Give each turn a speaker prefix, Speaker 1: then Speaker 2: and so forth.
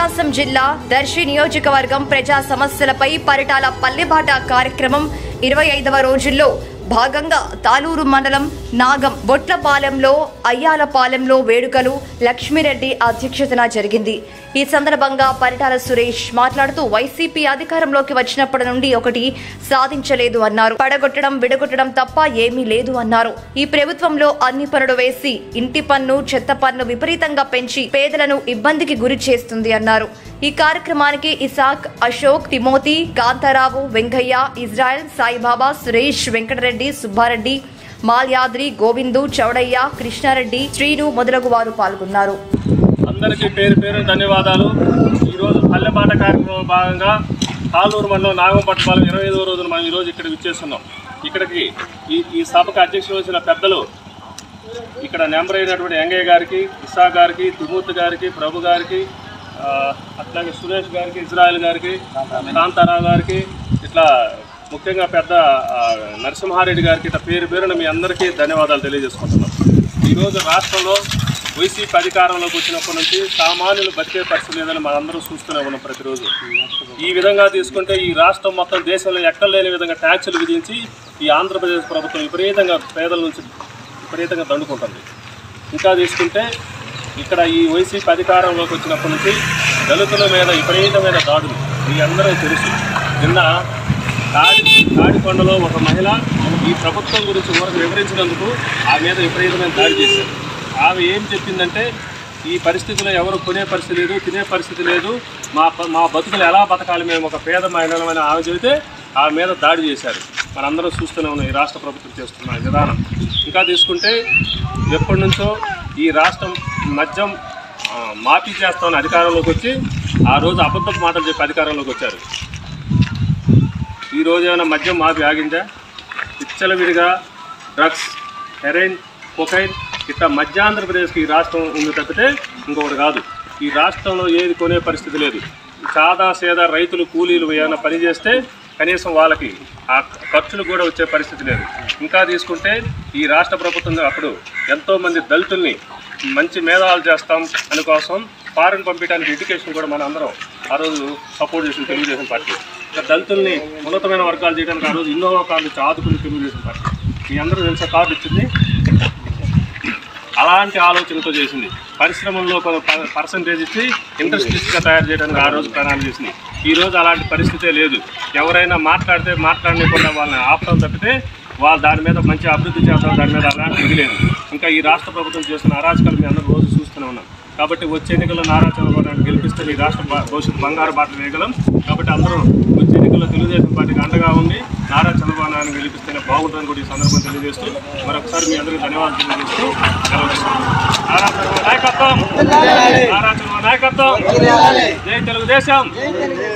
Speaker 1: ప్రకాశం జిల్లా దర్శి నియోజకవర్గం ప్రజా సమస్యలపై పరిటాల పల్లెబాట కార్యక్రమం ఇరవై ఐదవ రోజుల్లో భాగంగా తాలూరు మండలం నాగం బొట్లపాలెంలో అయ్యాలపాలెంలో వేడుకలు లక్ష్మిరెడ్డి అధ్యక్షతన జరిగింది ఈ సందర్భంగా పరిటాల సురేష్ మాట్లాడుతూ వైసీపీ అధికారంలోకి వచ్చినప్పటి నుండి ఒకటి సాధించలేదు అన్నారు పడగొట్టడం విడగొట్టడం తప్ప ఏమీ లేదు అన్నారు ఈ ప్రభుత్వంలో అన్ని పనులు వేసి ఇంటి పన్ను చెత్త పన్ను విపరీతంగా పెంచి పేదలను ఇబ్బందికి గురి చేస్తుంది అన్నారు ఈ కార్యక్రమానికి Isaac Ashok Timothy Kantharao Venkaiah Israel Saibaba Suresh Venkatareddy Subbareddy Malyadri Govindu Chowdaiah Krishnareddy Srinu మొదలగు వారు పాల్గొన్నారు
Speaker 2: అందరికీ పేరు పేరు ధన్యవాదాలు ఈరోజు పల్లెపాట కార్యక్రమం భాగంగా తాలూరు మండలం నాగంపట్పాలెం ఇరవై ఐదవ రోజున మనం ఈరోజు ఇక్కడ విచ్చేస్తున్నాం ఇక్కడికి ఈ ఈ సభకు అధ్యక్షులు వచ్చిన పెద్దలు ఇక్కడ నెంబర్ అయినటువంటి వెంగయ్య గారికి ఇసా గారికి తిమూర్తి గారికి ప్రభు గారికి ఆ, అట్లాగే సురేష్ గారికి ఇజ్రాయెల్ గారికి కాంతారావు గారికి ఇట్లా ముఖ్యంగా పెద్ద ఆ, నరసింహారెడ్డి గారికి ఇట్లా పేరు పేరున మీ అందరికీ ధన్యవాదాలు తెలియజేసుకుంటున్నాం ఈరోజు రాష్ట్రంలో వైసీపీ అధికారంలోకి వచ్చినప్పటి నుంచి సామాన్యులు బతికే పరిస్థితి లేదని మనందరం చూస్తూనే ఉన్నాం ప్రతిరోజు ఈ విధంగా తీసుకుంటే ఈ రాష్ట్రం మొత్తం దేశంలో ఎక్కడ లేని విధంగా ట్యాక్సులు విధించి ఈ ఆంధ్రప్రదేశ్ ప్రభుత్వం విపరీతంగా పేదల నుంచి విపరీతంగా దండుకుంటుంది ఇంకా తీసుకుంటే ఇక్కడ ఈ వైసీపీ అధికారంలోకి వచ్చినప్పటి నుంచి దళితుల మీద విపరీతమైన దాడులు మీ అందరూ తెలుసు నిన్న తాడి తాడికొండలో ఒక మహిళ ఈ ప్రభుత్వం గురించి ఊరకు వివరించినందుకు ఆ మీద విపరీతమైన దాడి చేశారు ఆమె ఏం చెప్పిందంటే ఈ పరిస్థితిలో ఎవరు కొనే పరిస్థితి లేదు తినే పరిస్థితి లేదు మా ప- మా బతుకులు ఎలా బతకాలి మేము ఒక పేద మహిళలమని ఆమె చెబితే ఆమె మీద దాడి చేశారు మనందరం చూస్తూనే ఉన్నాం ఈ రాష్ట్ర ప్రభుత్వం చేస్తున్న విధానం ఇంకా తీసుకుంటే ఎప్పటి నుంచో ఈ రాష్ట్రం మద్యం ఆ, మాఫీ చేస్తామని అధికారంలోకి వచ్చి ఆ రోజు అబద్ధపు మాటలు చెప్పి అధికారంలోకి వచ్చారు ఈ రోజు ఏమైనా మద్యం మాఫీ ఆగిందా విచ్చలవిడిగా డ్రగ్స్ హెరైన్ కొకైన్ ఇట్లా మధ్య ఆంధ్రప్రదేశ్కి ఈ రాష్ట్రం ఉంది తప్పితే ఇంకొకటి కాదు ఈ రాష్ట్రంలో ఏది కొనే పరిస్థితి లేదు సాదా సేదా రైతులు కూలీలు ఏమైనా పని చేస్తే కనీసం వాళ్ళకి ఆ ఖర్చులు కూడా వచ్చే పరిస్థితి లేదు ఇంకా తీసుకుంటే ఈ రాష్ట్ర ప్రభుత్వం అప్పుడు ఎంతోమంది దళితుల్ని మంచి మేధాలు చేస్తాం అని కోసం ఫారెన్ పంపించడానికి ఎడ్యుకేషన్ కూడా మన అందరం ఆ రోజు సపోర్ట్ చేసిన తెలుగుదేశం పార్టీ ఇంకా దళితుల్ని ఉన్నతమైన వర్గాలు చేయడానికి ఆ రోజు ఇన్నోవా కార్డు ఇచ్చి ఆదుకుని తెలుగుదేశం పార్టీ మీ అందరూ తెలిసే కార్డు ఇచ్చింది అలాంటి ఆలోచనతో చేసింది పరిశ్రమల్లో కొంత ప- పర్సంటేజ్ ఇచ్చి ఇండస్ట్రీస్గా తయారు చేయడానికి ఆ రోజు ప్రణాళిక చేసింది ఈ రోజు అలాంటి పరిస్థితే లేదు ఎవరైనా మాట్లాడితే మాట్లాడలేకుండా వాళ్ళని ఆపడం తప్పితే వాళ్ళు దాని మీద మంచి అభివృద్ధి చేస్తారు దాని మీద అలాంటి ఇది లేదు ఇంకా ఈ రాష్ట్ర ప్రభుత్వం చేస్తున్న అరాచకాలు మీ అందరూ రోజు చూస్తూనే ఉన్నాం కాబట్టి వచ్చే ఎన్నికల్లో నారా చంద్రబాబు నాయుడు గెలిపిస్తే ఈ రాష్ట్ర భ- భవిష్యత్తు బంగారు బాట వేయగలం కాబట్టి అందరూ వచ్చే ఎన్నికల్లో తెలుగుదేశం పార్టీకి అండగా ఉండి నారా చంద్రబాబు నాయుడు గెలిపిస్తేనే బాగుంటుందని కూడా ఈ సందర్భం తెలియజేస్తూ మరొకసారి మీ అందరికీ ధన్యవాదాలు తెలియజేస్తూ సెలవు తీసుకుంటున్నాను. నారా చంద్రబాబు నాయకత్వం నారా చంద్రబాబు నాయకత్వం జై తెలుగుదేశం